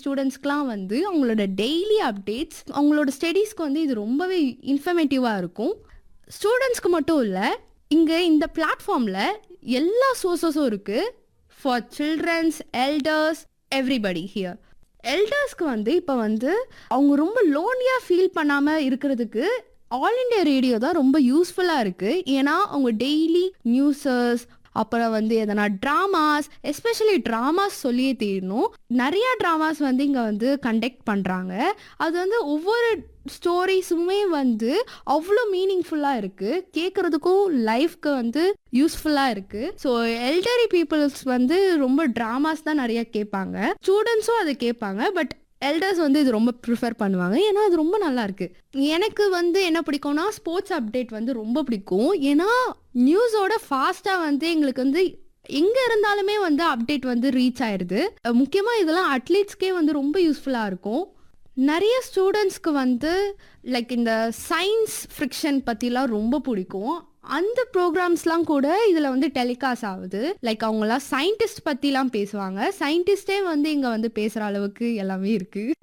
ஸ்டூடெண்ட்ஸ்க்குலாம் வந்து அவங்களோட daily updates அவங்களோட ஸ்டடீஸ்க்கு வந்து இது ரொம்பவே இன்ஃபர்மேட்டிவாக இருக்கும் ஸ்டூடெண்ட்ஸ்க்கு மட்டும் இல்லை இங்கே இந்த பிளாட்ஃபார்மில் எல்லா சோர்ஸஸும் இருக்குது for childrens elders everybody here எல்டர்ஸ்க்கு வந்து இப்போ வந்து அவங்க ரொம்ப லோன்லியாக ஃபீல் பண்ணாமல் இருக்கிறதுக்கு ஆல் இண்டியா ரேடியோ தான் ரொம்ப யூஸ்ஃபுல்லாக இருக்குது ஏன்னா அவங்க டெய்லி நியூஸஸ் அப்புறம் வந்து எதனா ட்ராமாஸ் எஸ்பெஷலி ட்ராமாஸ் சொல்லியே தீரணும் நிறையா ட்ராமாஸ் வந்து இங்கே வந்து கண்டக்ட் பண்ணுறாங்க அது வந்து ஒவ்வொரு ஸ்டோரிஸுமே வந்து அவ்வளோ மீனிங்ஃபுல்லாக இருக்குது கேட்குறதுக்கும் லைஃப்க்கு வந்து யூஸ்ஃபுல்லாக இருக்குது ஸோ எல்டரி பீப்புள்ஸ் வந்து ரொம்ப ட்ராமாஸ் தான் நிறைய கேட்பாங்க ஸ்டூடெண்ட்ஸும் அதை கேட்பாங்க பட் எல்டர்ஸ் வந்து இது ரொம்ப ப்ரிஃபர் பண்ணுவாங்க ஏன்னா அது ரொம்ப நல்லா இருக்கு எனக்கு வந்து என்ன பிடிக்கும்னா ஸ்போர்ட்ஸ் அப்டேட் வந்து ரொம்ப பிடிக்கும் ஏன்னா நியூஸோட ஃபாஸ்ட்டாக வந்து எங்களுக்கு வந்து எங்கே இருந்தாலுமே வந்து அப்டேட் வந்து ரீச் ஆயிடுது முக்கியமாக இதெல்லாம் அட்லீட்ஸ்க்கே வந்து ரொம்ப யூஸ்ஃபுல்லாக இருக்கும் நிறைய ஸ்டூடெண்ட்ஸ்க்கு வந்து லைக் இந்த சயின்ஸ் ஃப்ரிக்ஷன் பற்றிலாம் ரொம்ப பிடிக்கும் அந்த ப்ரோக்ராம்ஸ்லாம் கூட இதில் வந்து டெலிகாஸ்ட் ஆகுது லைக் அவங்களாம் சயின்டிஸ்ட் பற்றிலாம் பேசுவாங்க சயின்டிஸ்டே வந்து இங்கே வந்து பேசுகிற அளவுக்கு எல்லாமே இருக்குது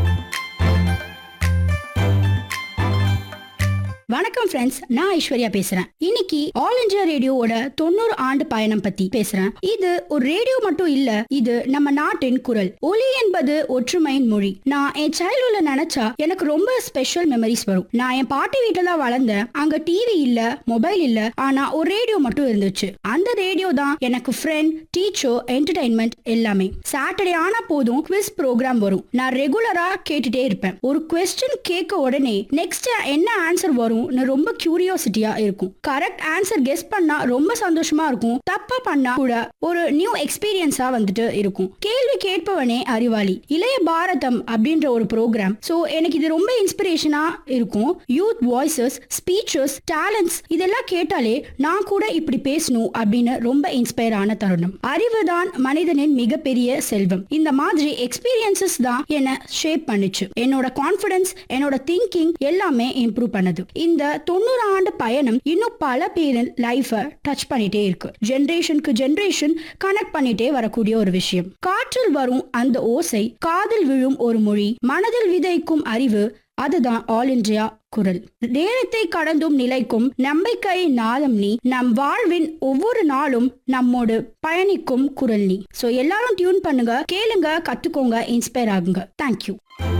வணக்கம் ஃப்ரெண்ட்ஸ் நான் ஐஸ்வர்யா பேசுறேன் இன்னைக்கு ஆல் இந்தியா ரேடியோவோட தொண்ணூறு ஆண்டு பயணம் பத்தி பேசுறேன் இது ஒரு ரேடியோ மட்டும் இல்ல இது நம்ம நாட்டின் குரல் ஒலி என்பது ஒற்றுமையின் மொழி நான் என் சைல்ட்ஹுட்ல நினைச்சா எனக்கு ரொம்ப ஸ்பெஷல் மெமரிஸ் வரும் நான் என் பாட்டி வீட்டுல தான் வளர்ந்தேன் அங்க டிவி இல்ல மொபைல் இல்ல ஆனா ஒரு ரேடியோ மட்டும் இருந்துச்சு அந்த ரேடியோ தான் எனக்கு ஃப்ரெண்ட் டீச்சர் என்டர்டைன்மெண்ட் எல்லாமே சாட்டர்டே ஆனா போதும் குவிஸ் ப்ரோக்ராம் வரும் நான் ரெகுலரா கேட்டுட்டே இருப்பேன் ஒரு கொஸ்டின் கேட்க உடனே நெக்ஸ்ட் என்ன ஆன்சர் வரும்னு ரொம்ப கியூரியாசிட்டியா இருக்கும் கரெக்ட் ஆன்சர் கெஸ் பண்ணா ரொம்ப சந்தோஷமா இருக்கும் தப்பா பண்ணா கூட ஒரு நியூ எக்ஸ்பீரியன்ஸா வந்துட்டு இருக்கும் கேள்வி கேட்பவனே அறிவாளி இளைய பாரதம் அப்படின்ற ஒரு ப்ரோக்ராம் சோ எனக்கு இது ரொம்ப இன்ஸ்பிரேஷனா இருக்கும் யூத் வாய்ஸஸ் ஸ்பீச்சஸ் டேலண்ட்ஸ் இதெல்லாம் கேட்டாலே நான் கூட இப்படி பேசணும் அப்படின்னு ரொம்ப இன்ஸ்பயர் ஆன தருணம் அறிவு தான் மனிதனின் மிகப்பெரிய செல்வம் இந்த மாதிரி எக்ஸ்பீரியன்சஸ் தான் என்ன ஷேப் பண்ணுச்சு என்னோட கான்ஃபிடன்ஸ் என்னோட திங்கிங் எல்லாமே இம்ப்ரூவ் பண்ணுது இந்த தொண்ணூறு ஆண்டு பயணம் இன்னும் பல பேரின் லைஃபை டச் பண்ணிட்டே இருக்கு ஜெனரேஷனுக்கு ஜெனரேஷன் கனெக்ட் பண்ணிட்டே வரக்கூடிய ஒரு விஷயம் காற்றில் வரும் அந்த ஓசை காதில் விழும் ஒரு மொழி மனதில் விதைக்கும் அறிவு அதுதான் ஆல் இந்தியா குரல் நேரத்தை கடந்தும் நிலைக்கும் நம்பிக்கை நாதம் நீ நம் வாழ்வின் ஒவ்வொரு நாளும் நம்மோடு பயணிக்கும் குரல் நீ சோ எல்லாரும் டியூன் பண்ணுங்க கேளுங்க கத்துக்கோங்க இன்ஸ்பயர் ஆகுங்க தேங்க்யூ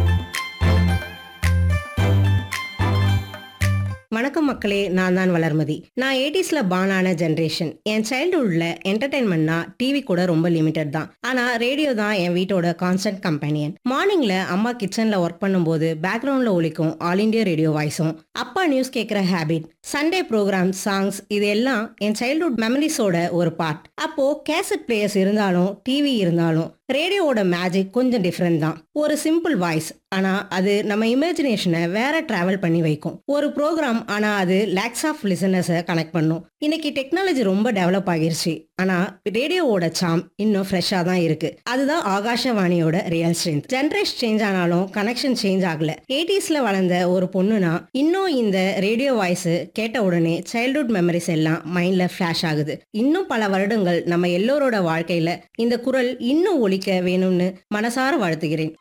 வணக்கம் மக்களே நான் தான் வளர்மதி நான் எயிட்டிஸ்ல பானான ஜென்ரேஷன் என் சைல்டுஹுட்ல என்டர்டைன்மெண்ட்னா டிவி கூட ரொம்ப லிமிடெட் தான் ஆனா ரேடியோ தான் என் வீட்டோட கான்ஸ்டன்ட் கம்பெனியன் மார்னிங்ல அம்மா கிச்சன்ல ஒர்க் பண்ணும்போது பேக்ரவுண்ட்ல ஒலிக்கும் ஆல் இண்டியா ரேடியோ வாய்ஸும் அப்பா நியூஸ் கேட்குற ஹேபிட் சண்டே ப்ரோக்ராம் சாங்ஸ் இது எல்லாம் என் சைல்ட்ஹுட் மெமரிஸோட ஒரு பார்ட் அப்போ கேசட் பிளேயர்ஸ் இருந்தாலும் டிவி இருந்தாலும் ரேடியோவோட மேஜிக் கொஞ்சம் டிஃப்ரெண்ட் தான் ஒரு சிம்பிள் வாய்ஸ் ஆனா அது நம்ம இமேஜினேஷனை வேற டிராவல் பண்ணி வைக்கும் ஒரு ப்ரோக்ராம் ஆனா அது லேக்ஸ் ஆஃப் லிசனர்ஸை கனெக்ட் பண்ணும் இன்னைக்கு டெக்னாலஜி ரொம்ப டெவலப் ஆகிருச்சு ஆனா ரேடியோவோட சாம் இன்னும் ஃப்ரெஷ்ஷாக தான் இருக்கு அதுதான் ஆகாஷவாணியோட ரியல் ஸ்ட்ரென்த் ஜென்ரேஷன் சேஞ்ச் ஆனாலும் கனெக்ஷன் சேஞ்ச் ஆகல எயிட்டிஸ்ல வளர்ந்த ஒரு பொண்ணுனா இன்னும் இந்த ரேடியோ வாய்ஸ் கேட்ட உடனே சைல்ட்ஹுட் மெமரிஸ் எல்லாம் மைண்ட்ல ஃபிளாஷ் ஆகுது இன்னும் பல வருடங்கள் நம்ம எல்லோரோட வாழ்க்கையில இந்த குரல் இன்னும் ஒலிக்க வேணும்னு மனசார வாழ்த்துகிறேன்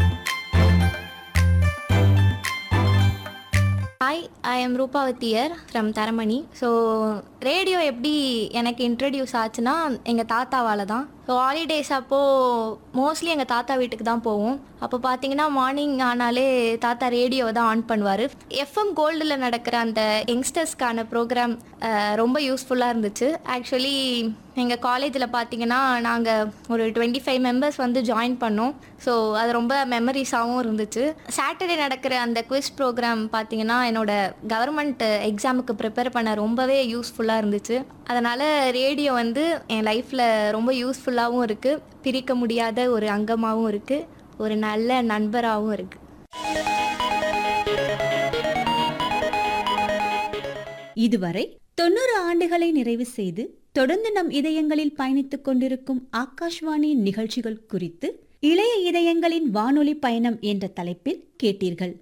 ஹாய் ஐ எம் ரூபாவத்தியர் ஃப்ரம் தரமணி ஸோ ரேடியோ எப்படி எனக்கு இன்ட்ரடியூஸ் ஆச்சுன்னா எங்கள் தாத்தாவால் தான் ஸோ ஹாலிடேஸ் அப்போது மோஸ்ட்லி எங்கள் தாத்தா வீட்டுக்கு தான் போவோம் அப்போ பார்த்தீங்கன்னா மார்னிங் ஆனாலே தாத்தா ரேடியோவை தான் ஆன் பண்ணுவார் எஃப்எம் கோல்டில் நடக்கிற அந்த யங்ஸ்டர்ஸ்க்கான ப்ரோக்ராம் ரொம்ப யூஸ்ஃபுல்லாக இருந்துச்சு ஆக்சுவலி எங்கள் காலேஜில் பார்த்தீங்கன்னா நாங்கள் ஒரு டுவெண்ட்டி ஃபைவ் மெம்பர்ஸ் வந்து ஜாயின் பண்ணோம் ஸோ அது ரொம்ப மெமரிஸாகவும் இருந்துச்சு சாட்டர்டே நடக்கிற அந்த குவிஸ் ப்ரோக்ராம் பார்த்தீங்கன்னா என்னோட கவர்மெண்ட் எக்ஸாமுக்கு ப்ரிப்பேர் பண்ண ரொம்பவே யூஸ்ஃபுல்லாக இருந்துச்சு அதனால் ரேடியோ வந்து என் லைஃப்பில் ரொம்ப யூஸ்ஃபுல்லாகவும் இருக்குது பிரிக்க முடியாத ஒரு அங்கமாகவும் இருக்குது ஒரு நல்ல நண்பராகவும் இருக்குது இதுவரை தொண்ணூறு ஆண்டுகளை நிறைவு செய்து தொடர்ந்து நம் இதயங்களில் பயணித்துக் கொண்டிருக்கும் ஆகாஷ்வாணி நிகழ்ச்சிகள் குறித்து இளைய இதயங்களின் வானொலி பயணம் என்ற தலைப்பில் கேட்டீர்கள்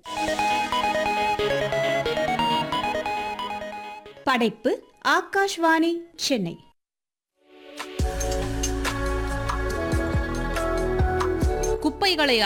படைப்பு ஆகாஷ்வாணி சென்னை குப்பைகளை